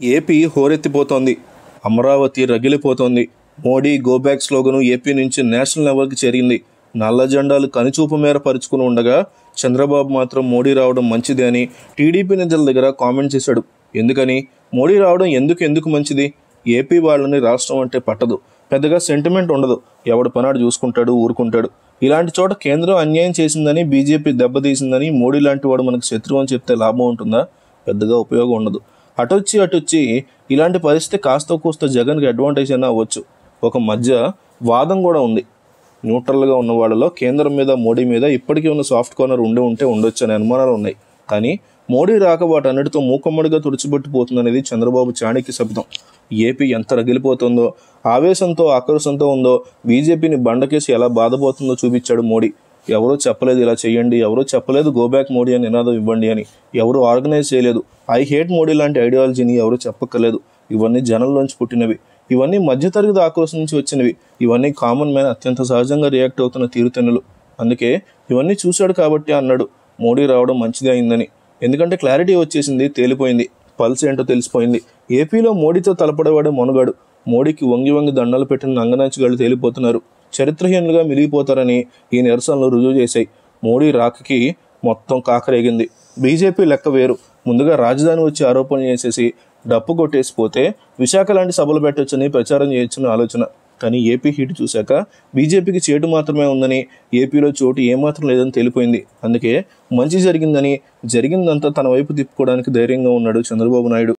AP హోరెత్తిపోతోంది అమరావతి రగిలిపోతోంది Modi go back slogan AP నుంచి నేషనల్ లెవెల్కి చేరింది నల్ల జెండాలు కనుచూపు మేర పరుచుకుని ఉండగా చంద్రబాబు మాత్రం మోడీ రావడం మంచిది అని టీడీపీ నేతల దగ్గర కామెంట్ చేశాడు ఎందుకని మోడీ రావడం ఎందుకు ఎందుకు మంచిది ఏపీ వాళ్ళని రాష్ట్రం అంటే పట్టదు పెద్దగా సెంటిమెంట్ ఉండదు ఎవడు పనాడు చూసుకుంటాడు ఊరుకుంటాడు ఇలాంటి చోట కేంద్రం అన్యాయం చేసిందని బీజేపీ దెబ్బతీసిందని మోడీ లాంటి వాడు మనకు శత్రువు అని చెప్తే లాభం ఉంటుందా పెద్దగా ఉపయోగం ఉండదు అటొచ్చి అటొచ్చి ఇలాంటి పరిస్థితి కాస్త కూస్త జగన్కి అడ్వాంటేజ్ అయినా అవ్వచ్చు ఒక మధ్య వాదం కూడా ఉంది న్యూట్రల్గా ఉన్న వాళ్ళలో కేంద్రం మీద మోడీ మీద ఇప్పటికీ ఉన్న సాఫ్ట్ కార్నర్ ఉండి ఉంటే ఉండొచ్చు అనే అనుమానాలు ఉన్నాయి కానీ మోడీ రాక వాటన్నిటితో మూకమ్మడిగా తుడిచిపెట్టిపోతుందనేది చంద్రబాబు చాణక్య శబ్దం ఏపీ ఎంత రగిలిపోతుందో ఆవేశంతో ఆక్రోశంతో ఉందో బీజేపీని బండకేసి ఎలా బాధపోతుందో చూపించాడు మోడీ ఎవరో చెప్పలేదు ఇలా చేయండి ఎవరో చెప్పలేదు గో బ్యాక్ మోడీ అని నినాదం ఇవ్వండి అని ఎవరు ఆర్గనైజ్ చేయలేదు ఐ హేట్ మోడీ లాంటి ఐడియాలజీని ఎవరు చెప్పక్కర్లేదు ఇవన్నీ జనంలోంచి పుట్టినవి ఇవన్నీ మధ్యతరగతి ఆక్రోశం నుంచి వచ్చినవి ఇవన్నీ కామన్ మ్యాన్ అత్యంత సహజంగా రియాక్ట్ అవుతున్న తీరుతెన్నులు అందుకే ఇవన్నీ చూశాడు కాబట్టి అన్నాడు మోడీ రావడం మంచిదే అయిందని ఎందుకంటే క్లారిటీ వచ్చేసింది తేలిపోయింది పల్స్ ఏంటో తెలిసిపోయింది ఏపీలో మోడీతో తలపడేవాడే మొనగాడు మోడీకి వంగి వంగి దండలు పెట్టిన నంగనాచిగాళ్ళు తేలిపోతున్నారు చరిత్రహీనులుగా మిలిగిపోతారని ఈ నిరసనలు రుజువు చేశాయి మోడీ రాకకి మొత్తం కాకరేగింది బీజేపీ లెక్క వేరు ముందుగా రాజధాని వచ్చి ఆరోపణలు చేసేసి డప్పు కొట్టేసిపోతే విశాఖ లాంటి సభలు పెట్టొచ్చని ప్రచారం చేయొచ్చని ఆలోచన కానీ ఏపీ హీట్ చూశాక బీజేపీకి చేటు మాత్రమే ఉందని ఏపీలో చోటు ఏమాత్రం లేదని తేలిపోయింది అందుకే మంచి జరిగిందని జరిగిందంతా తన వైపు తిప్పుకోవడానికి ధైర్యంగా ఉన్నాడు చంద్రబాబు నాయుడు